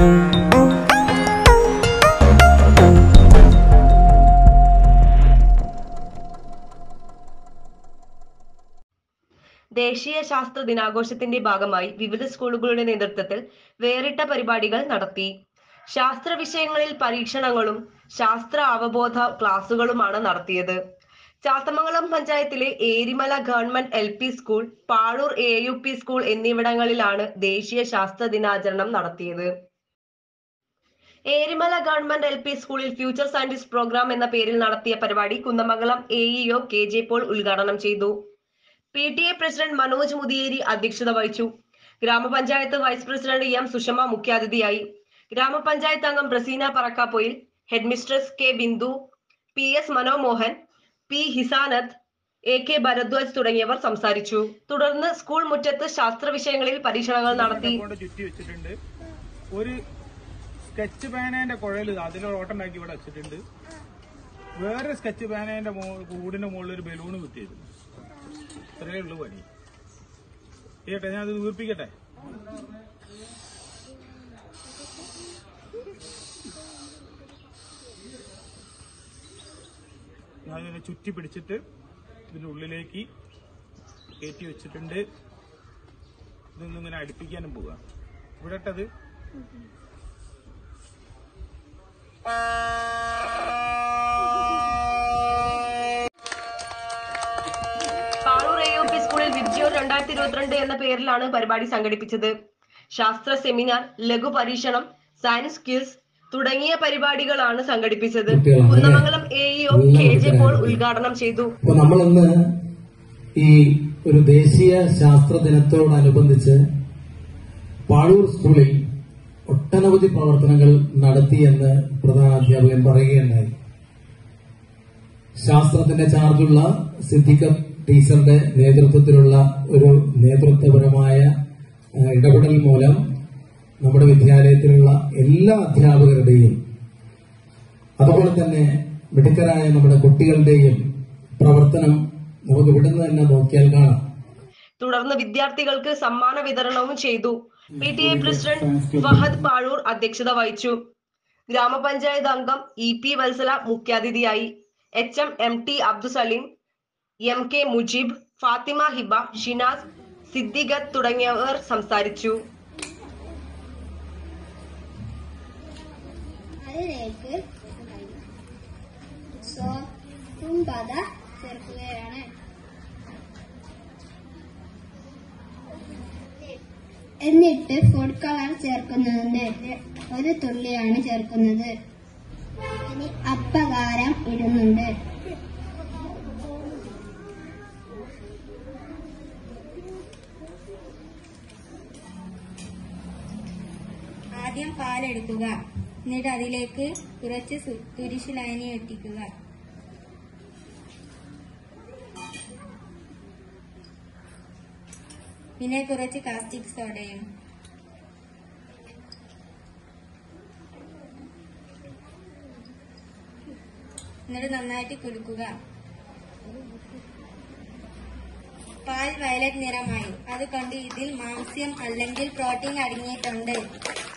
ദേശീയ ശാസ്ത്ര ദിനാഘോഷത്തിന്റെ ഭാഗമായി വിവിധ സ്കൂളുകളുടെ നേതൃത്വത്തിൽ വേറിട്ട പരിപാടികൾ നടത്തി ശാസ്ത്ര വിഷയങ്ങളിൽ പരീക്ഷണങ്ങളും ശാസ്ത്ര അവബോധ ക്ലാസുകളുമാണ് നടത്തിയത് ചാത്തമംഗലം പഞ്ചായത്തിലെ Erimala government L P school Pazhoor A U P school എന്നിവിടങ്ങളിലാണ് ദേശീയ ശാസ്ത്ര ദിനാചരണം നടത്തിയത് ഏരിമല ഗവൺമെന്റ് എൽ പി സ്കൂളിൽ ഫ്യൂച്ചർ സയന്റിസ്റ്റ് പ്രോഗ്രാം എന്ന പേരിൽ നടത്തിയ പരിപാടി Kunnamangalam A EO K J Paul ഉദ്ഘാടനം ചെയ്തു P T A president Manoj Muthiyeri അധ്യക്ഷത വഹിച്ചു ഗ്രാമപഞ്ചായത്ത് വൈസ് പ്രസിഡന്റ് എം സുഷമ മുഖ്യാതിഥിയായി ഗ്രാമപഞ്ചായത്ത് അംഗം Praseena Parakkapoyil headmistress K Bindu P S Manomohan P Hisanath A K Bharadwaj തുടങ്ങിയവർ സംസാരിച്ചു തുടർന്ന് സ്കൂൾ മുറ്റത്ത് ശാസ്ത്ര വിഷയങ്ങളിൽ പരീക്ഷണങ്ങൾ നടത്തി കൊണ്ട് ചുറ്റി വെച്ചിട്ടുണ്ട് ഒരു സ്കെച്ച് പേനേന്റെ കുഴൽ അതിലൊരു ഓട്ടം ഉണ്ടാക്കി ഇവിടെ വെച്ചിട്ടുണ്ട് വേറെ സ്കെച്ച് പേനേന്റെ മോ- കൂടിന്റെ മുകളിൽ ഒരു ബലൂൺ കുത്തിയിരുന്നു ഇത്രയേ ഉള്ളൂ പണി ചെയ്യട്ടെ ഞാൻ അത് വീർപ്പിക്കട്ടെ ഞാനിങ്ങനെ ചുറ്റി പിടിച്ചിട്ട് ഇതിന്റെ ഉള്ളിലേക്ക് കയറ്റി വെച്ചിട്ടുണ്ട് ഇതൊന്നും ഇങ്ങനെ അടുപ്പിക്കാനും പോവുക ഇവിടെ ഇട്ടത് പാളൂർ എ യു പി സ്കൂളിൽ വിബ്ജിയോ രണ്ടായിരത്തി ഇരുപത്തിരണ്ട് എന്ന പേരിലാണ് പരിപാടി സംഘടിപ്പിച്ചത് ശാസ്ത്ര സെമിനാർ ലഘു പരീക്ഷണം സയൻസ് സ്കിൽസ് തുടങ്ങിയ പരിപാടികളാണ് സംഘടിപ്പിച്ചത് കുട്ടികളാണ് അല്ലേ? Kunnamangalam A EO K J Paul ഉദ്ഘാടനം ചെയ്തു അപ്പൊ നമ്മളിന്ന് ഈ ഒരു ദേശീയ ശാസ്ത്ര ദിനത്തോടനുബന്ധിച്ച് പാഴൂർ സ്കൂളിൽ ഒട്ടനവധി പ്രവർത്തനങ്ങൾ നടത്തിയെന്ന് പ്രധാന അധ്യാപകൻ പറയുകയുണ്ടായി ശാസ്ത്രത്തിന്റെ ചാർജുള്ള സിദ്ദിഖ ടീച്ചറുടെ നേതൃത്വത്തിലുള്ള ഒരു നേതൃത്വപരമായ ആ, ഇടപെടൽ മൂലം നമ്മുടെ വിദ്യാലയത്തിലുള്ള എല്ലാ അധ്യാപകരുടെയും അതുപോലെ തന്നെ മിടുക്കരായ നമ്മുടെ കുട്ടികളുടെയും പ്രവർത്തനം നമുക്ക് ഇവിടുന്ന് തന്നെ നോക്കിയാൽ കാണാം തുടർന്ന് വിദ്യാർത്ഥികൾക്ക് സമ്മാന വിതരണവും ചെയ്തു P T A president Fahad Pazhoor അധ്യക്ഷത വഹിച്ചു ഗ്രാമപഞ്ചായത്ത് അംഗം ഇ പി വത്സല മുഖ്യാതിഥിയായി H M M T Abdusaleem M K Mujeeb Fathima Hiba Shinas Siddiqath തുടങ്ങിയവർ സംസാരിച്ചു അതിലേക്ക് സോപ്പും പത ചേർക്കുകയാണ് എന്നിട്ട് ഫുഡ് കളർ ചേർക്കുന്നുണ്ട് ഒരു തുള്ളിയാണ് ചേർക്കുന്നത് ഇനി അപ്പകാരം ഇടുന്നുണ്ട് ആദ്യം പാലെടുക്കുക എന്നിട്ട് അതിലേക്ക് കുറച്ച് സു- തുരിശ് ലൈനി ഒറ്റിക്കുക പിന്നെ കുറച്ച് കാസ്റ്റിക് സോഡയും എന്നിട്ട് നന്നായിട്ട് കുലുക്കുക പാൽ വയലറ്റ് നിറമായി അതുകൊണ്ട് ഇതിൽ മാംസ്യം അല്ലെങ്കിൽ പ്രോട്ടീൻ അടങ്ങിയിട്ടുണ്ട്